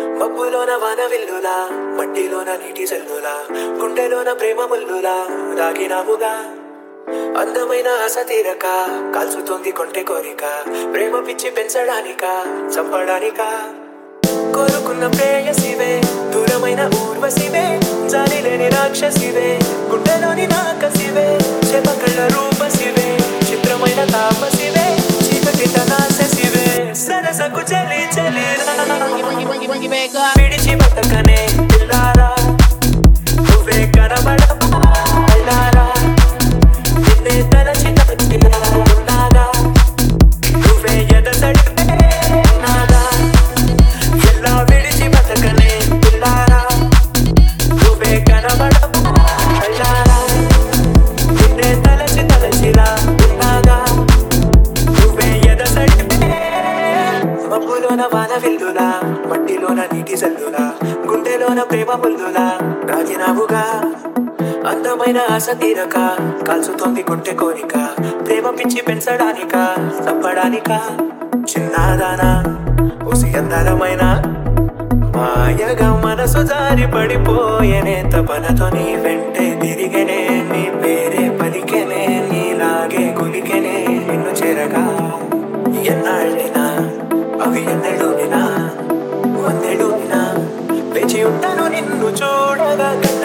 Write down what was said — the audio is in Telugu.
మబ్బులోన వాన విల్లులా మట్టిలోన నీటి జల్లులా గుండెలోన ప్రేమ ముల్లులా దాగినావుగా అందమైన ఆశ తీరక కాల్చుతోంది కొంటె కోరిక ప్రేమ పిచ్చి పెంచడానిక చంపడానిక కోరుకున్న ప్రేయసివే దూరమైన ఊర్వశివే జాలి లేని రాక్షసివే గుండెలోని నాకసివే చెపకళ్ళ రూపసివే చిత్రమైన తాపసివే చీకటి నాశసివే సరసకు చలి చలి Bring it, bring it, bring it back up. విడిచి బతకనే పిల్లారా నువ్వే కనబడవా అల్లారా నిన్నే తలచి తలచినాగా నువ్వే ఎదసడిపే నాగా ఎలా విడిచి బతకనే పిల్లారా నువ్వే కనబడవా అల్లారా నిన్నే తలచి తలచిలా ఉన్నాగా నువ్వే ఎదసడిపే మబ్బులోన వాన విల్లులా మట్టిలోన నీటి జల్లులా గుండెలోన ప్రేమ ముల్లులా రాజినావుగా అందమైన ఆశ తీరక కాల్చుతోంది గుంటె కోరిక ప్రేమ పిచ్చి పెంచడానిక చంపడానిక చిన్నదానా ఉసి అందరమైన మాయగా మనసు జారి పడిపోయేనే తపనతో నీ వెంటే తిరిగేనే నీ పేరే పలికెనే నీలాగే కొలికెనే నిన్ను చేరగా ఎన్నాళ్ళినా అవి ఎన్నెడునా వందెడునా వేచి ఉంటాను నిన్ను చూడగా